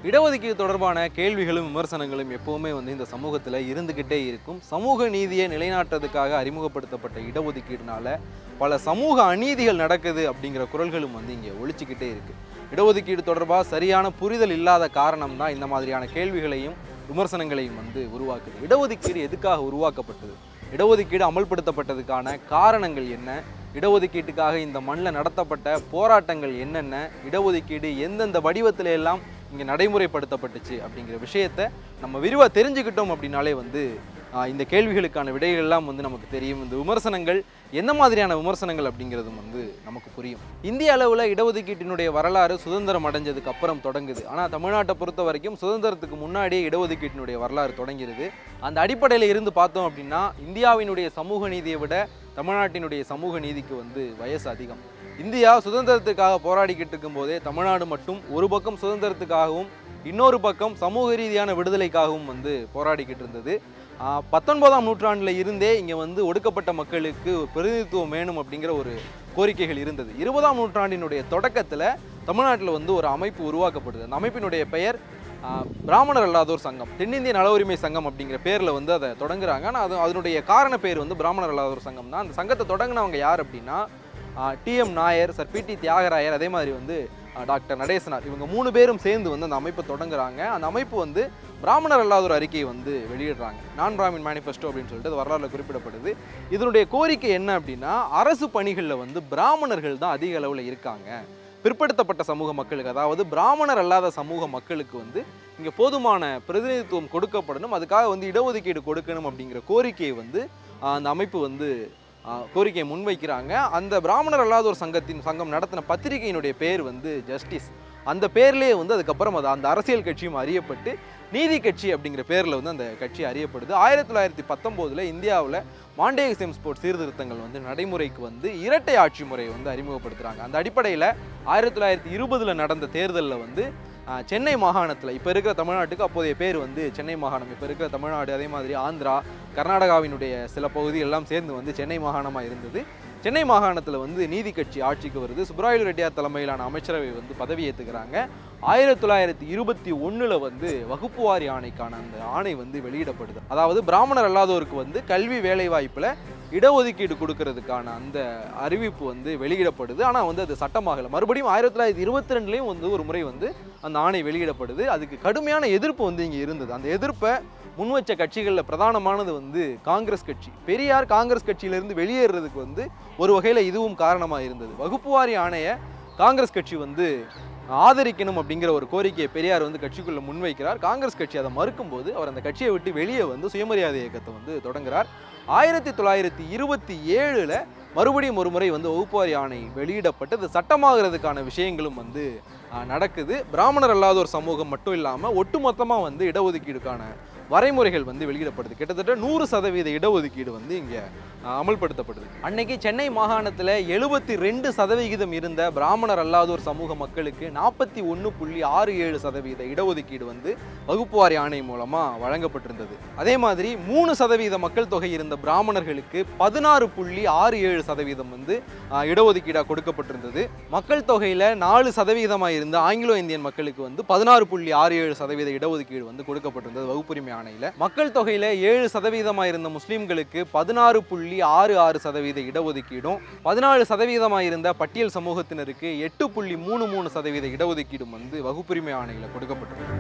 இடஒதுக்கீடு தொடர்பான கேள்விகளும் விமர்சனங்களும் எப்பவுமே வந்து இந்த சமூகத்தில் இருந்துக்கிட்டே இருக்கும் சமூக நீதியை நிலைநாட்டுறதுக்காக அறிமுகப்படுத்தப்பட்ட இடஒதுக்கீடுனால பல சமூக அநீதிகள் நடக்குது அப்படிங்கிற குரல்களும் வந்து இங்கே ஒழிச்சுக்கிட்டே இருக்கு இடஒதுக்கீடு தொடர்பாக சரியான புரிதல் இல்லாத காரணம் தான் இந்த மாதிரியான கேள்விகளையும் விமர்சனங்களையும் வந்து உருவாக்குது இடஒதுக்கீடு எதுக்காக உருவாக்கப்பட்டது இடஒதுக்கீடு அமல்படுத்தப்பட்டதுக்கான காரணங்கள் என்ன இடஒதுக்கீட்டுக்காக இந்த மண்ணில் நடத்தப்பட்ட போராட்டங்கள் என்னென்ன இடஒதுக்கீடு எந்தெந்த வடிவத்தில எல்லாம் இங்கே நடைமுறைப்படுத்தப்பட்டுச்சு அப்படிங்கிற விஷயத்த நம்ம விரிவாக தெரிஞ்சுக்கிட்டோம் அப்படின்னாலே வந்து ஆஹ், இந்த கேள்விகளுக்கான விடைகள்லாம் வந்து நமக்கு தெரியும் இந்த விமர்சனங்கள் என்ன மாதிரியான விமர்சனங்கள் அப்படிங்கிறதும் வந்து நமக்கு புரியும் இந்திய அளவில் இடஒதுக்கீட்டினுடைய வரலாறு சுதந்திரம் அடைஞ்சதுக்கு அப்புறம் தொடங்குது ஆனால் தமிழ்நாட்டை பொறுத்த வரைக்கும் சுதந்திரத்துக்கு முன்னாடியே இடஒதுக்கீட்டினுடைய வரலாறு தொடங்கிருது அந்த அடிப்படையில் இருந்து பார்த்தோம் அப்படின்னா இந்தியாவினுடைய சமூக நீதியை விட தமிழ்நாட்டினுடைய சமூக நீதிக்கு வந்து வயசு அதிகம் இந்தியா சுதந்திரத்துக்காக போராடிக்கிட்டு இருக்கும்போதே தமிழ்நாடு மட்டும் ஒரு பக்கம் சுதந்திரத்துக்காகவும் இன்னொரு பக்கம் சமூக ரீதியான விடுதலைக்காகவும் வந்து போராடிக்கிட்டு இருந்தது ஆஹ் பத்தொன்பதாம் நூற்றாண்டில் இருந்தே இங்கே வந்து ஒடுக்கப்பட்ட மக்களுக்கு பிரதிநிதித்துவம் வேணும் அப்படிங்கிற ஒரு கோரிக்கைகள் இருந்தது இருபதாம் நூற்றாண்டினுடைய தொடக்கத்தில் தமிழ்நாட்டில் வந்து ஒரு அமைப்பு உருவாக்கப்படுது அந்த அமைப்பினுடைய பெயர் ஆஹ் பிராமணர் அல்லாதோர் சங்கம் தென்னிந்திய நல உரிமை சங்கம் அப்படிங்கிற பேரில் வந்து அதை தொடங்குறாங்க ஆனால் அது அதனுடைய காரண பேர் வந்து பிராமணர் அல்லாதோர் சங்கம் தான் அந்த சங்கத்தை தொடங்கினவங்க யார் அப்படின்னா டிஎம் நாயர் சார் பிடி தியாகராயர் அதே மாதிரி வந்து ஆஹ் டாக்டர் நடேசனார் இவங்க மூணு பேரும் சேர்ந்து வந்து அந்த அமைப்பை தொடங்குறாங்க அந்த அமைப்பு வந்து பிராமணர் அல்லாத ஒரு அறிக்கையை வந்து வெளியிடுறாங்க நான் பிராமின் மேனிஃபெஸ்டோ அப்படின்னு சொல்லிட்டு அது வரலாறுல குறிப்பிடப்படுது இதனுடைய கோரிக்கை என்ன அப்படின்னா அரசு பணிகளில் வந்து பிராமணர்கள் தான் அதிக அளவில் இருக்காங்க பிற்படுத்தப்பட்ட சமூக மக்களுக்கு அதாவது பிராமணர் அல்லாத சமூக மக்களுக்கு வந்து இங்கே போதுமான பிரதிநிதித்துவம் கொடுக்கப்படணும் அதுக்காக வந்து இடஒதுக்கீடு கொடுக்கணும் அப்படிங்கிற கோரிக்கையை வந்து ஆஹ், அந்த அமைப்பு வந்து ஆஹ், கோரிக்கையை முன்வைக்கிறாங்க அந்த பிராமணர் அல்லாத ஒரு சங்கத்தின் சங்கம் நடத்தின பத்திரிகையினுடைய பேர் வந்து ஜஸ்டிஸ் அந்த பேர்லேயே வந்து அதுக்கப்புறம் அது அந்த அரசியல் கட்சியும் அறியப்பட்டு நீதி கட்சி அப்படிங்கிற பேரில் வந்து அந்த கட்சி அறியப்படுது ஆயிரத்தி தொள்ளாயிரத்தி பத்தொம்போதில் இந்தியாவில் மாண்டேக செம்ஸ்போர்ட் சீர்திருத்தங்கள் வந்து நடைமுறைக்கு வந்து இரட்டை ஆட்சி முறையை வந்து அறிமுகப்படுத்துகிறாங்க அந்த அடிப்படையில் ஆயிரத்தி தொள்ளாயிரத்தி இருபதில் நடந்த தேர்தலில் வந்து ஆஹ், சென்னை மாகாணத்தில் இப்போ இருக்கிற தமிழ்நாட்டுக்கு அப்போதைய பேர் வந்து சென்னை மாகாணம் இப்போ இருக்கிற தமிழ்நாடு அதே மாதிரி ஆந்திரா கர்நாடகாவினுடைய சில பகுதி எல்லாம் சேர்ந்து வந்து சென்னை மாகாணமாக இருந்தது சென்னை மாகாணத்தில் வந்து நீதி கட்சி ஆட்சிக்கு வருது சுப்ராயலு ரெட்டியார் தலைமையிலான அமைச்சரவை வந்து பதவியேற்றுக்கிறாங்க ஆயிரத்தி தொள்ளாயிரத்தி இருபத்தி ஒன்றில் வந்து வகுப்பு வாரி ஆணைக்கான அந்த ஆணை வந்து வெளியிடப்படுது அதாவது பிராமணர் அல்லாதோருக்கு வந்து கல்வி வேலைவாய்ப்பில் இடஒதுக்கீடு கொடுக்கறதுக்கான அந்த அறிவிப்பு வந்து வெளியிடப்படுது ஆனால் வந்து அது சட்டமாகலை மறுபடியும் ஆயிரத்தி தொள்ளாயிரத்தி இருபத்தி ரெண்டுலேயும் வந்து ஒரு முறை வந்து அந்த ஆணை வெளியிடப்படுது அதுக்கு கடுமையான எதிர்ப்பு வந்து இங்கே இருந்தது அந்த எதிர்ப்பை முன்வச்ச கட்சிகளில் பிரதானமானது வந்து காங்கிரஸ் கட்சி பெரியார் காங்கிரஸ் கட்சியிலிருந்து வெளியேறதுக்கு வந்து ஒரு வகையில் இதுவும் காரணமாக இருந்தது வகுப்பு வாரி ஆணைய காங்கிரஸ் கட்சி வந்து ஆதரிக்கணும் அப்படிங்கிற ஒரு கோரிக்கையை பெரியார் வந்து கட்சிக்குள்ள முன்வைக்கிறார் காங்கிரஸ் கட்சி அதை மறுக்கும்போது அவர் அந்த கட்சியை விட்டு வெளியே வந்து சுயமரியாதை இயக்கத்தை வந்து தொடங்குறார் ஆயிரத்தி தொள்ளாயிரத்தி இருபத்தி ஏழில் மறுபடியும் ஒரு முறை வந்து வகுப்புவாரி ஆணை வெளியிடப்பட்டு அது சட்டமாகிறதுக்கான விஷயங்களும் வந்து ஆஹ், நடக்குது பிராமணர் அல்லாத ஒரு சமூகம் மட்டும் இல்லாமல் ஒட்டுமொத்தமாக வந்து இடஒதுக்கீடுக்கான வரைமுறைகள் வந்து வெளியிடப்படுது கிட்டத்தட்ட நூறு சதவீத இடஒதுக்கீடு வந்து இங்கே அமல்படுத்தப்படுது அன்னைக்கு சென்னை மாகாணத்தில் எழுபத்தி ரெண்டு சதவிகிதம் இருந்த பிராமணர் அல்லாதோர் சமூக மக்களுக்கு நாற்பத்தி ஒன்று புள்ளி ஆறு ஏழு சதவீத இடஒதுக்கீடு வந்து வகுப்பு வாரி ஆணை மூலமாக வழங்கப்பட்டிருந்தது அதே மாதிரி மூணு சதவீத மக்கள் தொகை இருந்த பிராமணர்களுக்கு பதினாறு புள்ளி ஆறு ஏழு சதவீதம் வந்து ஆஹ், இடஒதுக்கீடாக கொடுக்கப்பட்டிருந்தது மக்கள் தொகையில் நாலு சதவீதமாக இருந்த ஆங்கிலோ இந்தியன் மக்களுக்கு வந்து பதினாறு புள்ளி ஆறு ஏழு சதவீத இடஒதுக்கீடு வந்து கொடுக்கப்பட்டிருந்தது வகுப்புரிமை ஆணையில் மக்கள் தொகையில் ஏழு சதவீதமாக இருந்த முஸ்லீம்களுக்கு பதினாறு புள்ளி ஆறு ஆறு சதவீத இடஒதுக்கீடும் பதினாலு சதவீதமாக இருந்த பட்டியல் சமூகத்தினருக்கு எட்டு புள்ளி மூணு மூணு சதவீத இடஒதுக்கீடும் வந்து வகுப்புரிமை ஆணையில் கொடுக்கப்பட்டிருக்கு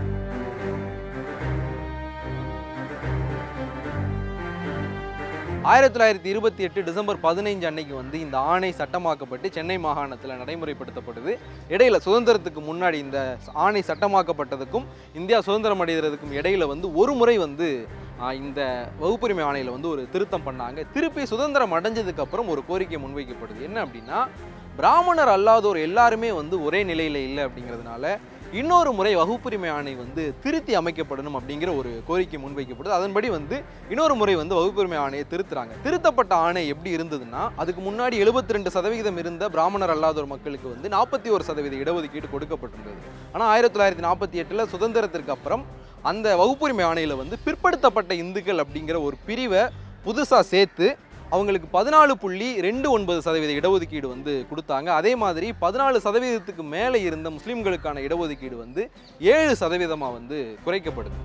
ஆயிரத்தி தொள்ளாயிரத்தி இருபத்தி எட்டு டிசம்பர் பதினைஞ்சு அன்னைக்கு வந்து இந்த ஆணை சட்டமாக்கப்பட்டு சென்னை மாகாணத்தில் நடைமுறைப்படுத்தப்படுது இடையில சுதந்திரத்துக்கு முன்னாடி இந்த ஆணை சட்டமாக்கப்பட்டதுக்கும் இந்தியா சுதந்திரம் அடைகிறதுக்கும் இடையில வந்து ஒரு முறை வந்து ஆஹ், இந்த வகுப்புரிமை ஆணையில் வந்து ஒரு திருத்தம் பண்ணாங்க திருப்பி சுதந்திரம் அடைஞ்சதுக்கு அப்புறம் ஒரு கோரிக்கை முன்வைக்கப்படுது என்ன அப்படின்னா பிராமணர் அல்லாதோர் எல்லாருமே வந்து ஒரே நிலையில் இல்லை அப்படிங்கிறதுனால இன்னொரு முறை வகுப்புரிமை ஆணை வந்து திருத்தி அமைக்கப்படணும் அப்படிங்கிற ஒரு கோரிக்கை முன்வைக்கப்படுது அதன்படி வந்து இன்னொரு முறை வந்து வகுப்புரிமை ஆணையை திருத்துறாங்க திருத்தப்பட்ட ஆணை எப்படி இருந்ததுன்னா அதுக்கு முன்னாடி 72% ரெண்டு சதவிகிதம் இருந்த பிராமணர் அல்லாதோர் மக்களுக்கு வந்து நாற்பத்தி ஒரு சதவீத இடஒதுக்கீடு கொடுக்கப்பட்டிருந்தது ஆனால் ஆயிரத்தி தொள்ளாயிரத்தி நாற்பத்தி எட்டில் சுதந்திரத்திற்கு அப்புறம் அந்த வகுப்புரிமை ஆணையில் வந்து பிற்படுத்தப்பட்ட இந்துக்கள் அப்படிங்கிற ஒரு பிரிவை புதுசாக சேர்த்து அவங்களுக்கு பதினாலு புள்ளி ரெண்டு ஒன்பது சதவீத இடஒதுக்கீடு வந்து கொடுத்தாங்க அதே மாதிரி பதினாலு சதவீதத்துக்கு மேலே இருந்த முஸ்லீம்களுக்கான இடஒதுக்கீடு வந்து ஏழு சதவீதமாக வந்து குறைக்கப்படுது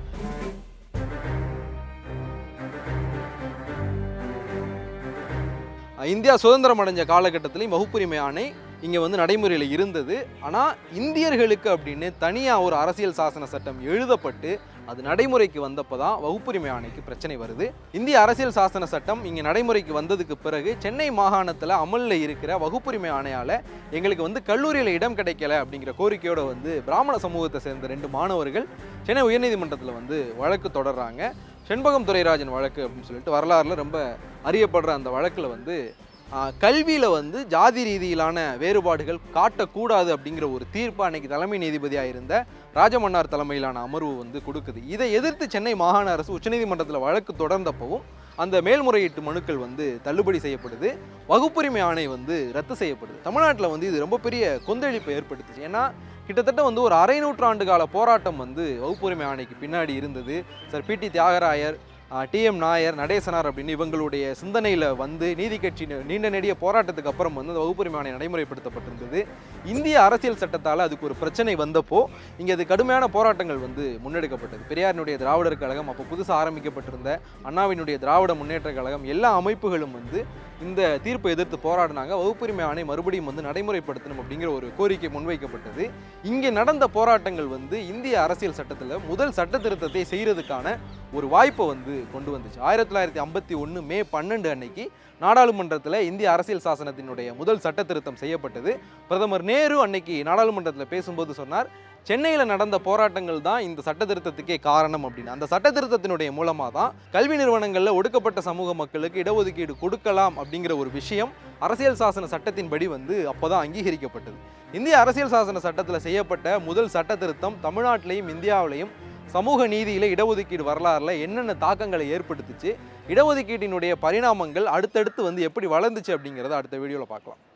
இந்தியா சுதந்திரம் அடைஞ்ச காலகட்டத்திலையும் வகுப்புரிமை ஆணை இங்கே வந்து நடைமுறையில் இருந்தது ஆனால் இந்தியர்களுக்கு அப்படின்னு தனியாக ஒரு அரசியல் சாசன சட்டம் எழுதப்பட்டு அது நடைமுறைக்கு வந்தப்போ தான் வகுப்புரிமை ஆணைக்கு பிரச்சனை வருது இந்திய அரசியல் சாசன சட்டம் இங்கே நடைமுறைக்கு வந்ததுக்கு பிறகு சென்னை மாகாணத்தில் அமலில் இருக்கிற வகுப்புரிமை ஆணையால் எங்களுக்கு வந்து கல்லூரியில் இடம் கிடைக்கல அப்படிங்கிற கோரிக்கையோட வந்து பிராமண சமூகத்தை சேர்ந்த ரெண்டு மாணவர்கள் சென்னை உயர்நீதிமன்றத்தில் வந்து வழக்கு தொடர்றாங்க செண்பகம் துரைராஜன் வழக்கு அப்படின்னு சொல்லிட்டு வரலாறுல ரொம்ப அறியப்படுற அந்த வழக்கில் வந்து கல்வியில் வந்து ஜாதி ரீதியிலான வேறுபாடுகள் காட்டக்கூடாது அப்படிங்கிற ஒரு தீர்ப்பு அன்னைக்கு தலைமை நீதிபதியாக இருந்த ராஜமன்னார் தலைமையிலான அமர்வு வந்து கொடுக்குது இதை எதிர்த்து சென்னை மாகாண அரசு உச்சநீதிமன்றத்தில் வழக்கு தொடர்ந்தப்பவும் அந்த மேல்முறையீட்டு மனுக்கள் வந்து தள்ளுபடி செய்யப்படுது வகுப்புரிமை ஆணை வந்து ரத்து செய்யப்படுது தமிழ்நாட்டில் வந்து இது ரொம்ப பெரிய கொந்தளிப்பை ஏற்படுத்துச்சு ஏன்னா கிட்டத்தட்ட வந்து ஒரு அரை நூற்றாண்டு கால போராட்டம் வந்து வகுப்புரிமை ஆணைக்கு பின்னாடி இருந்தது சார் பிடி தியாகராயர் டிஎம் நாயர் நடேசனார் அப்படின்னு இவங்களுடைய சிந்தனையில் வந்து நீதி கட்சி நீண்ட நெடிய போராட்டத்துக்கு அப்புறம் வந்து அந்த வகுப்புரிமை ஆணை நடைமுறைப்படுத்தப்பட்டிருந்தது இந்திய அரசியல் சட்டத்தால் அதுக்கு ஒரு பிரச்சனை வந்தப்போ இங்கே அது கடுமையான போராட்டங்கள் வந்து முன்னெடுக்கப்பட்டது பெரியாரினுடைய திராவிடர் கழகம் அப்போ புதுசாக ஆரம்பிக்கப்பட்டிருந்த அண்ணாவினுடைய திராவிட முன்னேற்ற கழகம் எல்லா அமைப்புகளும் வந்து இந்த தீர்ப்பை எதிர்த்து போராடினாங்க வகுப்புரிமை ஆணை மறுபடியும் வந்து நடைமுறைப்படுத்தணும் அப்படிங்கிற ஒரு கோரிக்கை முன்வைக்கப்பட்டது இங்கே நடந்த போராட்டங்கள் வந்து இந்திய அரசியல் சட்டத்தில் முதல் சட்ட திருத்தத்தை செய்கிறதுக்கான ஒரு வாய்ப்பை வந்து கொண்டு வந்துச்சு ஆயிரத்தி தொள்ளாயிரத்தி ஐம்பத்தி ஒன்று மே பன்னெண்டு அன்னைக்கு நாடாளுமன்றத்தில் இந்திய அரசியல் சாசனத்தினுடைய முதல் சட்ட திருத்தம் செய்யப்பட்டது பிரதமர் நேரு அன்னைக்கு நாடாளுமன்றத்தில் பேசும்போது சொன்னார் சென்னையில் நடந்த போராட்டங்கள் தான் இந்த சட்ட திருத்தத்துக்கே காரணம் அப்படின்னு அந்த சட்ட திருத்தத்தினுடைய மூலமாக தான் கல்வி நிறுவனங்களில் ஒடுக்கப்பட்ட சமூக மக்களுக்கு இடஒதுக்கீடு கொடுக்கலாம் அப்படிங்கிற ஒரு விஷயம் அரசியல் சாசன சட்டத்தின்படி வந்து அப்போதான் அங்கீகரிக்கப்பட்டது இந்திய அரசியல் சாசன சட்டத்தில் செய்யப்பட்ட முதல் சட்ட திருத்தம் தமிழ்நாட்டிலையும் இந்தியாவிலையும் சமூக நீதியில இடஒதுக்கீடு வரலாறுல என்னென்ன தாக்கங்களை ஏற்படுத்துச்சு இடஒதுக்கீட்டினுடைய பரிணாமங்கள் அடுத்தடுத்து வந்து எப்படி வளர்ந்துச்சு அப்படிங்கிறத அடுத்த வீடியோவில் பார்க்கலாம்